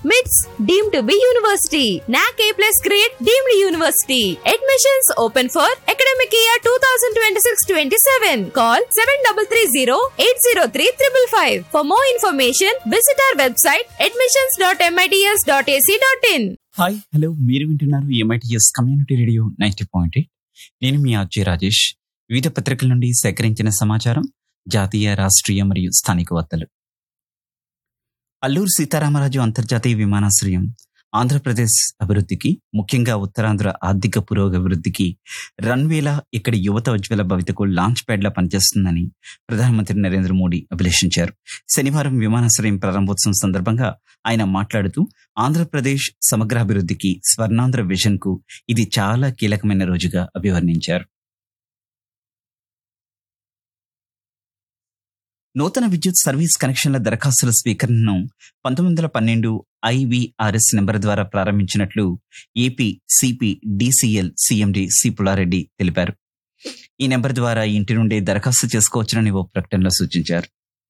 MITS deemed to be university. NAC A plus grade deemed university. Admissions open for academic year 2026-27. Call 7330-803-555. For more information, visit our website admissions.mits.ac.in. Hi hello మీరు వింటున్నారు MITS community radio ninety point eight నేను మీ అజయ్ రాజేష్ వివిధ పత్రికల నుండి సేకరించిన సమాచారం జాతీయ రాష్ట్రీయ మరియు స్థానిక వార్తలు అల్లూరు సీతారామరాజు అంతర్జాతీయ విమానాశ్రయం ఆంధ్రప్రదేశ్ అభివృద్ధికి ముఖ్యంగా ఉత్తరాంధ్ర ఆర్థిక పురోగభివృద్ధికి రన్వేల ఇక్కడి యువత ఉజ్వల భవితకు లాంచ్ ప్యాడ్ లా పనిచేస్తుందని ప్రధానమంత్రి నరేంద్ర మోడీ అభిలషించారు శనివారం విమానాశ్రయం ప్రారంభోత్సవం సందర్భంగా ఆయన మాట్లాడుతూ ఆంధ్రప్రదేశ్ సమగ్రాభివృద్ధికి స్వర్ణాంధ్ర విజన్ కు ఇది చాలా కీలకమైన రోజుగా అభివర్ణించారు నూతన విద్యుత్ సర్వీస్ కనెక్షన్ల దరఖాస్తుల స్వీకరణను పంతొమ్మిది వందల పన్నెండు ఐవీఆర్ఎస్ నెంబర్ ద్వారా ప్రారంభించినట్లు AP CP DCL CMD C Pullareddy తెలిపారు ఈ నెంబర్ ద్వారా ఇంటి నుండి దరఖాస్తు చేసుకోవచ్చునని ఓ ప్రకటనలో సూచించారు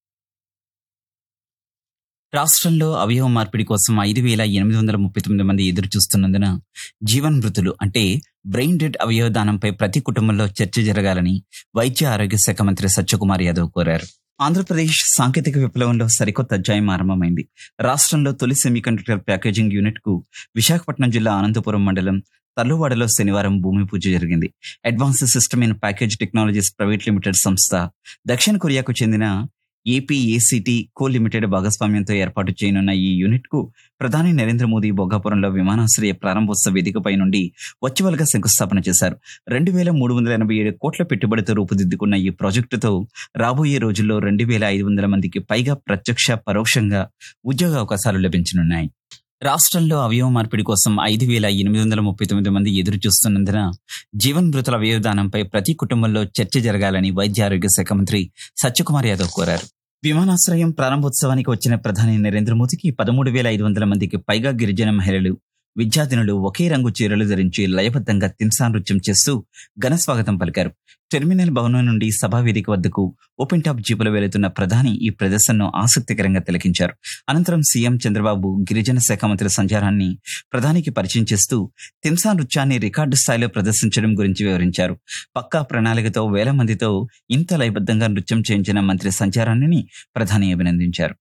రాష్ట్రంలో అవయవ మార్పిడి కోసం ఐదు వేల ఎనిమిది వందల ముప్పై తొమ్మిది మంది ఎదురు చూస్తున్నందున జీవన్ మృతులు అంటే బ్రెయిన్ డెడ్ అవయవ దానంపై ప్రతి కుటుంబంలో చర్చ జరగాలని వైద్య ఆరోగ్య శాఖ మంత్రి సత్యకుమార్ యాదవ్ కోరారు ఆంధ్రప్రదేశ్ సాంకేతిక విప్లవంలో సరికొత్త అధ్యాయం ఆరంభమైంది రాష్ట్రంలో తొలి సెమీకండక్టర్ ప్యాకేజింగ్ యూనిట్ కు విశాఖపట్నం జిల్లా అనంతపురం మండలం తల్లువాడలో శనివారం భూమి పూజ జరిగింది advance system in package technologies private limited సంస్థ దక్షిణ కొరియాకు చెందిన ఏపీఏసిటీ కో లిమిటెడ్ భాగస్వామ్యంతో ఏర్పాటు చేయనున్న ఈ యూనిట్ కు ప్రధాని నరేంద్ర మోదీ భోగాపురంలో విమానాశ్రయ ప్రారంభోత్సవ వేదికపై నుండి వర్చువల్ గా శంకుస్థాపన చేశారు రెండు వేల మూడు వందల ఎనభై ఏడు కోట్ల పెట్టుబడితో రూపుదిద్దుకున్న ఈ ప్రాజెక్టుతో రాబోయే రోజుల్లో రెండు వేల ఐదు వందల మందికి పైగా ప్రత్యక్ష పరోక్షంగా ఉద్యోగ అవకాశాలు లభించనున్నాయి రాష్ట్రంలో అవయవ మార్పిడి కోసం ఐదు వేల ఎనిమిది వందల ముప్పై తొమ్మిది మంది ఎదురు చూస్తున్నందున జీవన్ మృతుల అవయవదానంపై ప్రతి కుటుంబంలో చర్చ జరగాలని వైద్య ఆరోగ్య శాఖ మంత్రి సత్యకుమార్ యాదవ్ కోరారు విమానాశ్రయం ప్రారంభోత్సవానికి వచ్చిన ప్రధాని నరేంద్ర మోదీకి పదమూడు వేల ఐదు వందల మందికి పైగా గిరిజన మహిళలు విద్యార్థినులు ఒకే రంగు చీరలు ధరించి లయబద్ధంగా తిన్సా నృత్యం చేస్తూ ఘన స్వాగతం పలికారు టెర్మినల్ భవనం నుండి సభా వేదిక వద్దకు ఓపెన్ టాప్ జీపులో వెళుతున్న ప్రధాని ఈ ప్రదర్శనను ఆసక్తికరంగా తిలకించారు అనంతరం సీఎం చంద్రబాబు గిరిజన శాఖ మంత్రి సంచారాన్ని ప్రధానికి పరిచయం చేస్తూ తిన్సా నృత్యాన్ని రికార్డు స్థాయిలో ప్రదర్శించడం గురించి వివరించారు పక్కా ప్రణాళికతో వేల మందితో ఇంత లయబద్ధంగా నృత్యం చేయించిన మంత్రి సంచారాన్ని ప్రధాని అభినందించారు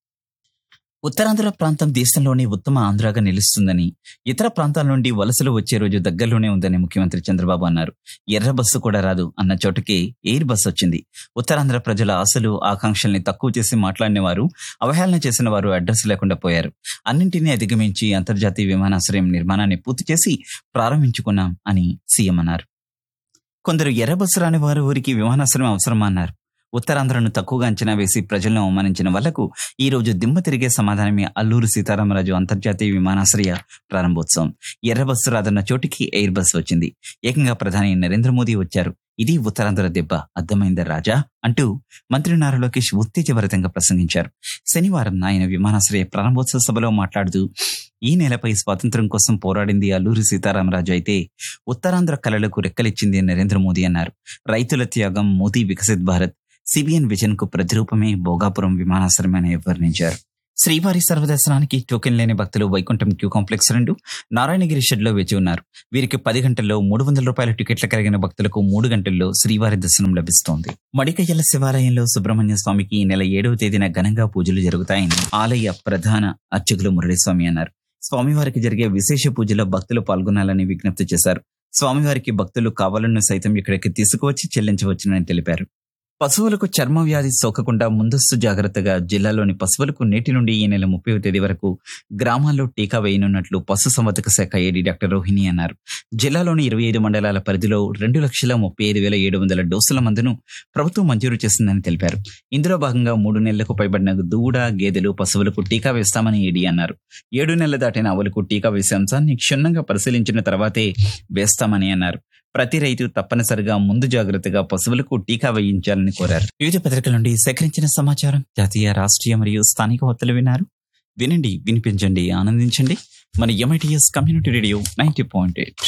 ఉత్తరాంధ్ర ప్రాంతం దేశంలోనే ఉత్తమ ఆంధ్రాగా నిలుస్తుందని ఇతర ప్రాంతాల నుండి వలసలు వచ్చే రోజు దగ్గరలోనే ఉందని ముఖ్యమంత్రి చంద్రబాబు అన్నారు ఎర్ర బస్సు కూడా రాదు అన్న చోటుకే ఎయిర్ బస్ వచ్చింది ఉత్తరాంధ్ర ప్రజల ఆశలు ఆకాంక్షల్ని తక్కువ చేసి మాట్లాడిన వారు అవహేళన చేసిన వారు అడ్రస్ లేకుండా పోయారు అన్నింటినీ అధిగమించి అంతర్జాతీయ విమానాశ్రయం నిర్మాణాన్ని పూర్తి చేసి ప్రారంభించుకున్నాం అని సీఎం అన్నారు కొందరు ఎర్ర బస్సు రాని వారు ఊరికి విమానాశ్రయం అవసరమా అన్నారు ఉత్తరాంధ్రను తక్కువగా అంచనా వేసి ప్రజలను అవమానించిన వాళ్లకు ఈ రోజు దిమ్మ తిరిగే సమాధానమే అల్లూరు సీతారామరాజు అంతర్జాతీయ విమానాశ్రయ ప్రారంభోత్సవం ఎర్ర బస్సు రాదన్న చోటికి ఎయిర్ బస్ వచ్చింది ఏకంగా ప్రధాని నరేంద్ర మోదీ వచ్చారు ఇది ఉత్తరాంధ్ర దెబ్బ అర్థమైందా రాజా అంటూ మంత్రి నారా లోకేష్ ఉత్తేజభరితంగా ప్రసంగించారు శనివారం ఆయన విమానాశ్రయ ప్రారంభోత్సవ సభలో మాట్లాడుతూ ఈ నెలపై స్వాతంత్ర్యం కోసం పోరాడింది అల్లూరి సీతారామరాజు అయితే ఉత్తరాంధ్ర కళలకు రెక్కలిచ్చింది నరేంద్ర మోదీ అన్నారు రైతుల త్యాగం మోదీ వికసిత్ భారత్ సిబిఎన్ విజన్ కు ప్రతిరూపమే భోగాపురం విమానాశ్రయం అని వర్ణించారు శ్రీవారి సర్వదర్శనానికి టోకెన్ లేని భక్తులు వైకుంఠం క్యూ కాంప్లెక్స్ రెండు నారాయణగిరి షెడ్ లో వేచి ఉన్నారు వీరికి పది గంటల్లో మూడు వందల రూపాయల టికెట్లు కలిగిన భక్తులకు మూడు గంటల్లో శ్రీవారి దర్శనం లభిస్తోంది మడికయ్యల శివాలయంలో సుబ్రహ్మణ్య స్వామికి ఈ నెల ఏడవ తేదీన ఘనంగా పూజలు జరుగుతాయని ఆలయ ప్రధాన అర్చకులు మురళీస్వామి అన్నారు స్వామివారికి జరిగే విశేష పూజలో భక్తులు పాల్గొనాలని విజ్ఞప్తి చేశారు స్వామివారికి భక్తులు కావాలను సైతం ఇక్కడికి తీసుకువచ్చి చెల్లించవచ్చునని తెలిపారు పశువులకు చర్మ వ్యాధి సోకకుండా ముందస్తు జాగ్రత్తగా జిల్లాలోని పశువులకు నేటి నుండి ఈ నెల ముప్పై తేదీ వరకు గ్రామాల్లో టీకా వేయనున్నట్లు పశు సంవర్ధక శాఖ ఏడీ డాక్టర్ రోహిణి అన్నారు జిల్లాలోని ఇరవై ఐదు మండలాల పరిధిలో రెండు లక్షల ముప్పై ఐదు వేల ఏడు వందల డోసుల మందును ప్రభుత్వం మంజూరు చేసిందని తెలిపారు ఇందులో భాగంగా మూడు నెలలకు పైబడిన దూడ గేదెలు పశువులకు టీకా వేస్తామని ఏడీ అన్నారు ఏడు నెలలు దాటిన ఆవులకు టీకా వేసే అంశాన్ని క్షుణ్ణంగా పరిశీలించిన తర్వాతే వేస్తామని అన్నారు ప్రతి రైతు తప్పనిసరిగా ముందు జాగ్రత్తగా పశువులకు టీకా వేయించాలని కోరారు వివిధ పత్రికల నుండి సేకరించిన సమాచారం జాతీయ రాష్ట్రీయ మరియు స్థానిక వార్తలు విన్నారు వినండి వినిపించండి ఆనందించండి మన MITS community radio ninety point eight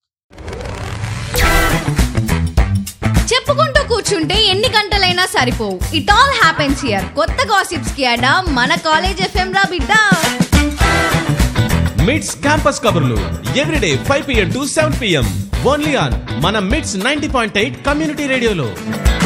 చెప్పుకుంటూ కూర్చుంటే ఎన్ని గంటలైనా సరిపోవు ఇట్ ఆల్ హ్యాపెన్స్ హియర్ కొత్త గాసిప్స్ కి అడా మన కాలేజ్ ఎఫ్ఎం రా బిడ్డ మిట్స్ క్యాంపస్ కబుర్లు everyday five PM to seven PM only on మన MITS ninety point eight community రేడియోలో